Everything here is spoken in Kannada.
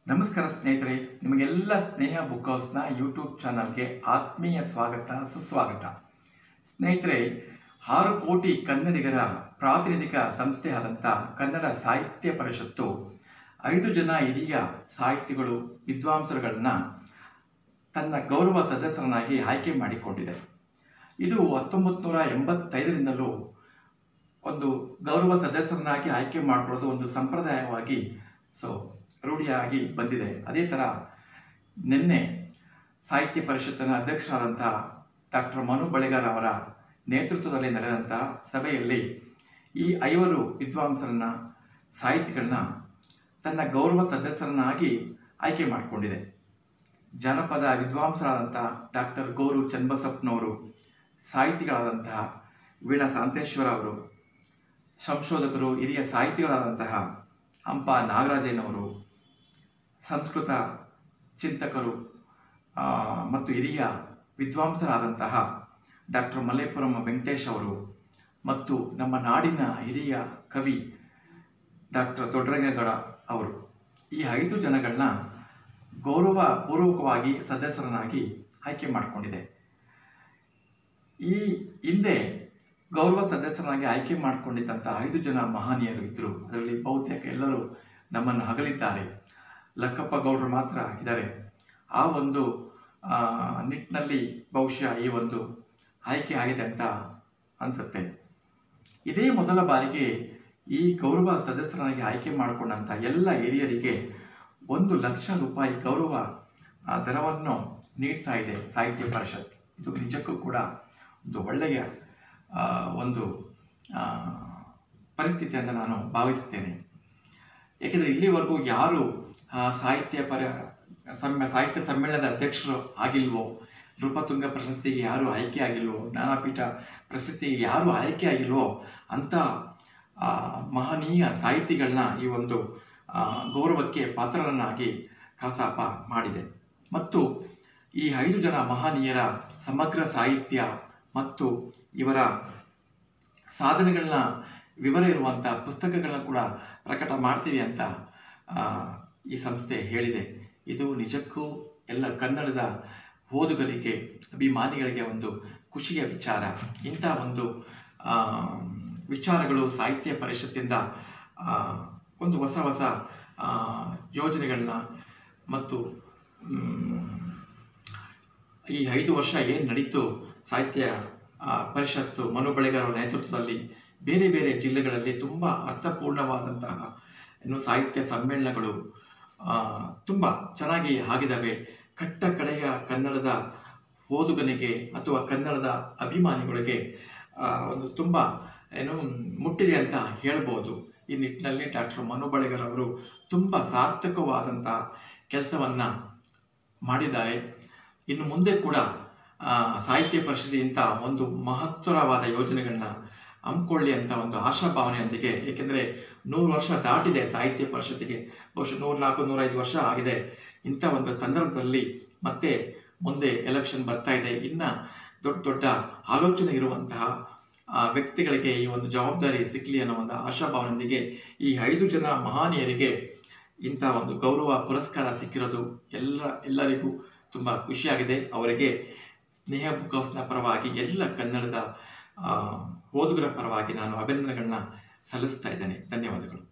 ನಮಸ್ಕಾರ ಸ್ನೇಹಿತರೆ ನಿಮಗೆಲ್ಲ ಸ್ನೇಹ ಬುಕ್ ಹೌಸ್ನ ಯೂಟ್ಯೂಬ್ ಚಾನಲ್ಗೆ ಆತ್ಮೀಯ ಸ್ವಾಗತ ಸುಸ್ವಾಗತ ಸ್ನೇಹಿತರೆ ಆರು ಕೋಟಿ ಕನ್ನಡಿಗರ ಪ್ರಾತಿನಿಧಿಕ ಸಂಸ್ಥೆ ಆದಂಥ ಕನ್ನಡ ಸಾಹಿತ್ಯ ಪರಿಷತ್ತು ಐದು ಜನ ಹಿರಿಯ ಸಾಹಿತಿಗಳು ವಿದ್ವಾಂಸರುಗಳನ್ನ ತನ್ನ ಗೌರವ ಸದಸ್ಯರನ್ನಾಗಿ ಆಯ್ಕೆ ಮಾಡಿಕೊಂಡಿದೆ ಇದು ಹತ್ತೊಂಬತ್ತು ನೂರ ಎಂಬತ್ತೈದರಿಂದಲೂ ಒಂದು ಗೌರವ ಸದಸ್ಯರನ್ನಾಗಿ ಆಯ್ಕೆ ಮಾಡಿಕೊಳ್ಳೋದು ಒಂದು ಸಂಪ್ರದಾಯವಾಗಿ ಸೊ ರೂಢಿಯಾಗಿ ಬಂದಿದೆ ಅದೇ ಥರ ನಿನ್ನೆ ಸಾಹಿತ್ಯ ಪರಿಷತ್ತಿನ ಅಧ್ಯಕ್ಷರಾದಂಥ ಡಾಕ್ಟರ್ ಮನು ಬಳಿಗಾರ್ ಅವರ ನೇತೃತ್ವದಲ್ಲಿ ನಡೆದಂತಹ ಸಭೆಯಲ್ಲಿ ಈ ಐವರು ವಿದ್ವಾಂಸರನ್ನ ಸಾಹಿತಿಗಳನ್ನ ತನ್ನ ಗೌರವ ಸದಸ್ಯರನ್ನಾಗಿ ಆಯ್ಕೆ ಮಾಡಿಕೊಂಡಿದೆ ಜಾನಪದ ವಿದ್ವಾಂಸರಾದಂಥ ಡಾಕ್ಟರ್ ಗೌರು ಚನ್ನಬಸಪ್ಪನವರು ಸಾಹಿತಿಗಳಾದಂತಹ ವೀಣಾ ಶಾಂತೇಶ್ವರ ಅವರು ಸಂಶೋಧಕರು ಹಿರಿಯ ಸಾಹಿತಿಗಳಾದಂತಹ ಹಂಪ ನಾಗರಾಜಯ್ಯನವರು ಸಂಸ್ಕೃತ ಚಿಂತಕರು ಆ, ಮತ್ತು ಹಿರಿಯ ವಿದ್ವಾಂಸರಾದಂತಹ ಡಾಕ್ಟರ್ ಮಲ್ಲೇಪುರಂ ವೆಂಕಟೇಶ್ ಅವರು ಮತ್ತು ನಮ್ಮ ನಾಡಿನ ಹಿರಿಯ ಕವಿ ಡಾಕ್ಟರ್ ದೊಡ್ಡರಂಗಗೌಡ ಅವರು ಈ ಐದು ಜನಗಳನ್ನ ಗೌರವ ಪೂರ್ವಕವಾಗಿ ಸದಸ್ಯರನ್ನಾಗಿ ಆಯ್ಕೆ ಮಾಡಿಕೊಂಡಿದೆ ಈ ಹಿಂದೆ ಗೌರವ ಸದಸ್ಯರನ್ನಾಗಿ ಆಯ್ಕೆ ಮಾಡಿಕೊಂಡಿದ್ದಂಥ ಐದು ಜನ ಮಹನೀಯರು ಇದ್ದರು ಅದರಲ್ಲಿ ಬಹುತೇಕ ಎಲ್ಲರೂ ನಮ್ಮನ್ನು ಅಗಲಿದ್ದಾರೆ ಲಕ್ಕಪ್ಪ ಗೌಡರು ಮಾತ್ರ ಇದ್ದಾರೆ ಆ ಒಂದು ಆ, ನಿಟ್ಟಿನಲ್ಲಿ ಬಹುಶಃ ಈ ಒಂದು ಆಯ್ಕೆ ಆಗಿದೆ ಅಂತ ಅನಿಸುತ್ತೆ ಇದೇ ಮೊದಲ ಬಾರಿಗೆ ಈ ಗೌರವ ಸದಸ್ಯರನ್ನಾಗಿ ಆಯ್ಕೆ ಮಾಡಿಕೊಂಡಂಥ ಎಲ್ಲ ಹಿರಿಯರಿಗೆ ಒಂದು ಲಕ್ಷ ರೂಪಾಯಿ ಗೌರವ ಆ, ಧನವನ್ನು ನೀಡ್ತಾ ಇದೆ ಸಾಹಿತ್ಯ ಪರಿಷತ್ ಇದು ನಿಜಕ್ಕೂ ಕೂಡ ಒಂದು ಒಳ್ಳೆಯ ಆ, ಒಂದು ಆ, ಪರಿಸ್ಥಿತಿ ಅಂತ ನಾನು ಭಾವಿಸ್ತೇನೆ ಏಕೆಂದರೆ ಇಲ್ಲಿವರೆಗೂ ಯಾರು ಆ, ಸಾಹಿತ್ಯ ಪರ ಸಮ್ಯ ಸಾಹಿತ್ಯ ಸಮ್ಮೇಳನದ ಅಧ್ಯಕ್ಷರು ಆಗಿಲ್ವೋ ನೃಪತುಂಗ ಪ್ರಶಸ್ತಿಗೆ ಯಾರು ಆಯ್ಕೆ ಆಗಿಲ್ವೋ ಜ್ಞಾನಪೀಠ ಪ್ರಶಸ್ತಿಗೆ ಯಾರು ಆಯ್ಕೆ ಆಗಿಲ್ವೋ ಅಂಥ ಆ, ಮಹನೀಯ ಸಾಹಿತಿಗಳನ್ನ ಈ ಒಂದು ಆ, ಗೌರವಕ್ಕೆ ಪಾತ್ರರನ್ನಾಗಿ ಕಸಾಪ ಮಾಡಿದೆ ಮತ್ತು ಈ ಐದು ಜನ ಮಹನೀಯರ ಸಮಗ್ರ ಸಾಹಿತ್ಯ ಮತ್ತು ಇವರ ಸಾಧನೆಗಳನ್ನ ವಿವರ ಇರುವಂಥ ಪುಸ್ತಕಗಳನ್ನ ಕೂಡ ಪ್ರಕಟ ಮಾಡ್ತೀವಿ ಅಂತ ಆ, ಈ ಸಂಸ್ಥೆ ಹೇಳಿದೆ ಇದು ನಿಜಕ್ಕೂ ಎಲ್ಲ ಕನ್ನಡದ ಓದುಗರಿಗೆ ಅಭಿಮಾನಿಗಳಿಗೆ ಒಂದು ಖುಷಿಯ ವಿಚಾರ ಇಂಥ ಒಂದು ಆ, ವಿಚಾರಗಳು ಸಾಹಿತ್ಯ ಪರಿಷತ್ತಿಂದ ಆ, ಒಂದು ಹೊಸ ಹೊಸ ಆ, ಯೋಜನೆಗಳನ್ನ ಮತ್ತು ಮ್, ಈ ಐದು ವರ್ಷ ಏನು ನಡೀತು ಸಾಹಿತ್ಯ ಆ, ಪರಿಷತ್ತು ಮನು ಬಳಿಗಾರ್ ಅವರ ನೇತೃತ್ವದಲ್ಲಿ ಬೇರೆ ಬೇರೆ ಜಿಲ್ಲೆಗಳಲ್ಲಿ ತುಂಬ ಅರ್ಥಪೂರ್ಣವಾದಂತಹ ಇನ್ನು ಸಾಹಿತ್ಯ ಸಮ್ಮೇಳನಗಳು ಆ, ತುಂಬ ಚೆನ್ನಾಗಿ ಆಗಿದ್ದಾವೆ ಕಟ್ಟ ಕಡೆಯ ಕನ್ನಡದ ಓದುಗನಿಗೆ ಅಥವಾ ಕನ್ನಡದ ಅಭಿಮಾನಿಗಳಿಗೆ ಆ, ಒಂದು ತುಂಬ ಏನು ಮುಟ್ಟಿದೆ ಅಂತ ಹೇಳ್ಬೋದು ಈ ನಿಟ್ಟಿನಲ್ಲಿ ಡಾಕ್ಟರ್ ಮನು ಬಳಿಗಾರ್ ಅವರು ತುಂಬ ಸಾರ್ಥಕವಾದಂಥ ಕೆಲಸವನ್ನು ಮಾಡಿದ್ದಾರೆ ಇನ್ನು ಮುಂದೆ ಕೂಡ ಆ, ಸಾಹಿತ್ಯ ಪರಿಷತ್ ಇಂಥ ಒಂದು ಮಹತ್ತರವಾದ ಯೋಜನೆಗಳನ್ನ ಹಮ್ಮಿಕೊಳ್ಳಿ ಅಂತ ಒಂದು ಆಶಾಭಾವನೆಯೊಂದಿಗೆ ಏಕೆಂದರೆ ನೂರು ವರ್ಷ ದಾಟಿದೆ ಸಾಹಿತ್ಯ ಪರಿಷತ್ತಿಗೆ ಬಹುಶಃ ನೂರ ನಾಲ್ಕು ನೂರೈದು ವರ್ಷ ಆಗಿದೆ ಇಂಥ ಒಂದು ಸಂದರ್ಭದಲ್ಲಿ ಮತ್ತೆ ಮುಂದೆ ಎಲೆಕ್ಷನ್ ಬರ್ತಾ ಇದೆ ಇನ್ನು ದೊಡ್ಡ ದೊಡ್ಡ ಆಲೋಚನೆ ಇರುವಂತಹ ಆ, ವ್ಯಕ್ತಿಗಳಿಗೆ ಈ ಒಂದು ಜವಾಬ್ದಾರಿ ಸಿಕ್ಕಲಿ ಅನ್ನೋ ಒಂದು ಆಶಾಭಾವನೆಯೊಂದಿಗೆ ಈ ಐದು ಜನ ಮಹನೀಯರಿಗೆ ಇಂಥ ಒಂದು ಗೌರವ ಪುರಸ್ಕಾರ ಸಿಕ್ಕಿರೋದು ಎಲ್ಲ ಎಲ್ಲರಿಗೂ ತುಂಬ ಖುಷಿಯಾಗಿದೆ ಅವರಿಗೆ ಸ್ನೇಹ ಬುಕ್ ಹೌಸ್ನ ಪರವಾಗಿ ಎಲ್ಲ ಕನ್ನಡದ ಆ, ಓದುಗರ ಪರವಾಗಿ ನಾನು ಅಭಿನಂದನೆಗಳನ್ನ ಸಲ್ಲಿಸ್ತಾ ಇದ್ದೇನೆ ಧನ್ಯವಾದಗಳು